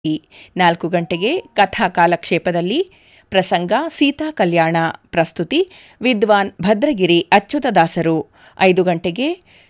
ನಾಲ್ಕು ಗಂಟೆಗೆ ಕಥಾ ಕಾಲಕ್ಷೇಪದಲ್ಲಿ ಪ್ರಸಂಗ ಸೀತಾ ಕಲ್ಯಾಣ ಪ್ರಸ್ತುತಿ ವಿದ್ವಾನ್ ಭದ್ರಗಿರಿ ಅಚ್ಯುತದಾಸರು ಐದು ಗಂಟೆಗೆ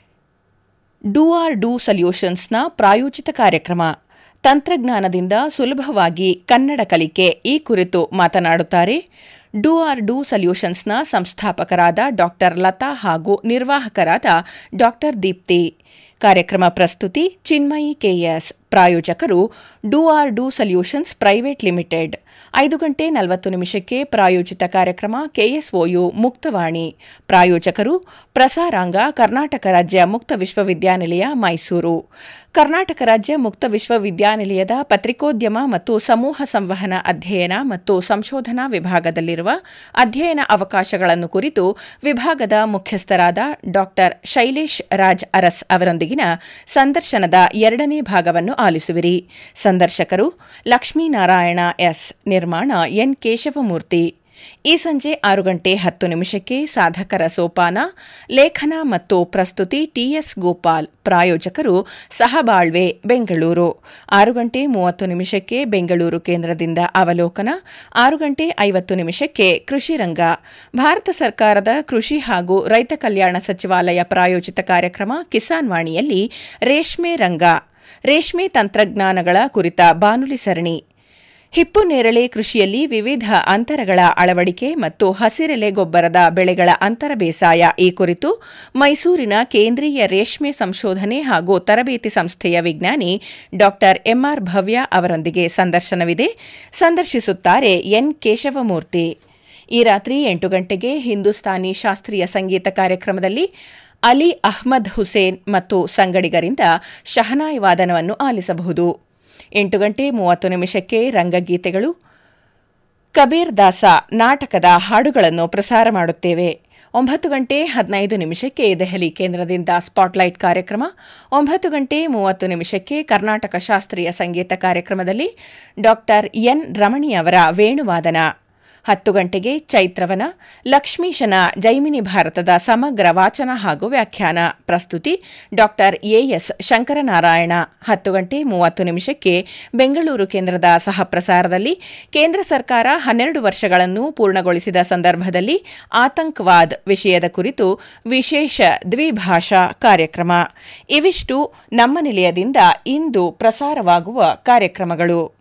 ಡೂ ಆರ್ ಡೂ ಸಲ್ಯೂಷನ್ಸ್ನ ಪ್ರಾಯೋಜಿತ ಕಾರ್ಯಕ್ರಮ ತಂತ್ರಜ್ಞಾನದಿಂದ ಸುಲಭವಾಗಿ ಕನ್ನಡ ಕಲಿಕೆ ಈ ಕುರಿತು ಮಾತನಾಡುತ್ತಾರೆ ಡೂ ಆರ್ ಡೂ ಸಲ್ಯೂಷನ್ಸ್ನ ಸಂಸ್ಥಾಪಕರಾದ ಡಾಕ್ಟರ್ ಲತಾ ಹಾಗೂ ನಿರ್ವಾಹಕರಾದ ಡಾಕ್ಟರ್ ದೀಪ್ತಿ ಕಾರ್ಯಕ್ರಮ ಪ್ರಸ್ತುತಿ ಚಿನ್ಮಯಿ ಕೆಎಸ್ ಪ್ರಾಯೋಜಕರು do or do solutions private limited ಐದು ಗಂಟೆ ನಲವತ್ತು ನಿಮಿಷಕ್ಕೆ ಪ್ರಾಯೋಜಿತ ಕಾರ್ಯಕ್ರಮ ಕೆಎಸ್ಒಯು ಮುಕ್ತವಾಣಿ ಪ್ರಾಯೋಜಕರು ಪ್ರಸಾರಾಂಗ ಕರ್ನಾಟಕ ರಾಜ್ಯ ಮುಕ್ತ ವಿಶ್ವವಿದ್ಯಾನಿಲಯ ಮೈಸೂರು ಕರ್ನಾಟಕ ರಾಜ್ಯ ಮುಕ್ತ ವಿಶ್ವವಿದ್ಯಾನಿಲಯದ ಪತ್ರಿಕೋದ್ಯಮ ಮತ್ತು ಸಮೂಹ ಸಂವಹನ ಅಧ್ಯಯನ ಮತ್ತು ಸಂಶೋಧನಾ ವಿಭಾಗದಲ್ಲಿರುವ ಅಧ್ಯಯನ ಅವಕಾಶಗಳನ್ನು ಕುರಿತು ವಿಭಾಗದ ಮುಖ್ಯಸ್ಥರಾದ ಡಾ ಶೈಲೇಶ್ ರಾಜ್ ಅರಸ್ ಅವರೊಂದಿಗಿನ ಸಂದರ್ಶನದ ಎರಡನೇ ಭಾಗವನ್ನು ಆಲಿಸುವಿರಿ ಸಂದರ್ಶಕರು ಲಕ್ಷ್ಮೀನಾರಾಯಣ ಎಸ್ ನಿರ್ಮಾಣ ಎನ್ ಕೇಶವಮೂರ್ತಿ ಈ ಸಂಜೆ ಆರು ಗಂಟೆ ಹತ್ತು ನಿಮಿಷಕ್ಕೆ ಸಾಧಕರ ಸೋಪಾನ ಲೇಖನ ಮತ್ತು ಪ್ರಸ್ತುತಿ ಟಿಎಸ್ ಗೋಪಾಲ್ ಪ್ರಾಯೋಜಕರು ಸಹಬಾಳ್ವೆ ಬೆಂಗಳೂರು ಆರು ಗಂಟೆ ಮೂವತ್ತು ನಿಮಿಷಕ್ಕೆ ಬೆಂಗಳೂರು ಕೇಂದ್ರದಿಂದ ಅವಲೋಕನ ಆರು ಗಂಟೆ ಐವತ್ತು ನಿಮಿಷಕ್ಕೆ ಕೃಷಿ ರಂಗ ಭಾರತ ಸರ್ಕಾರದ ಕೃಷಿ ಹಾಗೂ ರೈತ ಕಲ್ಯಾಣ ಸಚಿವಾಲಯ ಪ್ರಾಯೋಜಿತ ಕಾರ್ಯಕ್ರಮ ಕಿಸಾನ್ ವಾಣಿಯಲ್ಲಿ ರೇಷ್ಮೆ ರಂಗ ರೇಷ್ಮೆ ತಂತ್ರಜ್ಞಾನಗಳ ಕುರಿತ ಬಾನುಲಿ ಸರಣಿ ಹಿಪ್ಪು ನೇರಳೆ ಕೃಷಿಯಲ್ಲಿ ವಿವಿಧ ಅಂತರಗಳ ಅಳವಡಿಕೆ ಮತ್ತು ಹಸಿರೆಲೆ ಗೊಬ್ಬರದ ಬೆಳೆಗಳ ಅಂತರ ಬೇಸಾಯ ಈ ಕುರಿತು ಮೈಸೂರಿನ ಕೇಂದ್ರೀಯ ರೇಷ್ಮೆ ಸಂಶೋಧನೆ ಹಾಗೂ ತರಬೇತಿ ಸಂಸ್ಥೆಯ ವಿಜ್ಞಾನಿ ಡಾ ಎಂಆರ್ ಭವ್ಯ ಅವರೊಂದಿಗೆ ಸಂದರ್ಶನವಿದೆ ಸಂದರ್ಶಿಸುತ್ತಾರೆ ಎನ್ ಕೇಶವಮೂರ್ತಿ ಈ ರಾತ್ರಿ ಎಂಟು ಗಂಟೆಗೆ ಹಿಂದೂಸ್ತಾನಿ ಶಾಸ್ತ್ರೀಯ ಸಂಗೀತ ಕಾರ್ಯಕ್ರಮದಲ್ಲಿ ಅಲಿ ಅಹ್ಮದ್ ಹುಸೇನ್ ಮತ್ತು ಸಂಗಡಿಗರಿಂದ ಶಹನಾಯ್ ವಾದನವನ್ನು ಆಲಿಸಬಹುದು ಎಂಟು ಗಂಟೆ ಮೂವತ್ತು ನಿಮಿಷಕ್ಕೆ ರಂಗಗೀತೆಗಳು ಕಬೀರ್ ದಾಸ ನಾಟಕದ ಹಾಡುಗಳನ್ನು ಪ್ರಸಾರ ಮಾಡುತ್ತೇವೆ ಒಂಬತ್ತು ಗಂಟೆ ಹದಿನೈದು ನಿಮಿಷಕ್ಕೆ ದೆಹಲಿ ಕೇಂದ್ರದಿಂದ ಸ್ಪಾಟ್ಲೈಟ್ ಕಾರ್ಯಕ್ರಮ ಒಂಬತ್ತು ಗಂಟೆ ಮೂವತ್ತು ನಿಮಿಷಕ್ಕೆ ಕರ್ನಾಟಕ ಶಾಸ್ತ್ರೀಯ ಸಂಗೀತ ಕಾರ್ಯಕ್ರಮದಲ್ಲಿ ಡಾ ಎನ್ ರಮಣಿ ಅವರ ವೇಣುವಾದನ ಹತ್ತು ಗಂಟೆಗೆ ಚೈತ್ರವನ ಲಕ್ಷ್ಮೀಶನ ಜೈಮಿನಿ ಭಾರತದ ಸಮಗ್ರ ವಾಚನ ಹಾಗೂ ವ್ಯಾಖ್ಯಾನ ಪ್ರಸ್ತುತಿ ಡಾ ಎಎಸ್ ಶಂಕರನಾರಾಯಣ ಹತ್ತು ಗಂಟೆ ಮೂವತ್ತು ನಿಮಿಷಕ್ಕೆ ಬೆಂಗಳೂರು ಕೇಂದ್ರದ ಸಹಪ್ರಸಾರದಲ್ಲಿ ಕೇಂದ್ರ ಸರ್ಕಾರ ಹನ್ನೆರಡು ವರ್ಷಗಳನ್ನು ಪೂರ್ಣಗೊಳಿಸಿದ ಸಂದರ್ಭದಲ್ಲಿ ಆತಂಕವಾದ್ ವಿಷಯದ ಕುರಿತು ವಿಶೇಷ ದ್ವಿಭಾಷಾ ಕಾರ್ಯಕ್ರಮ ಇವಿಷ್ಟು ನಮ್ಮ ನಿಲಯದಿಂದ ಇಂದು ಪ್ರಸಾರವಾಗುವ ಕಾರ್ಯಕ್ರಮಗಳು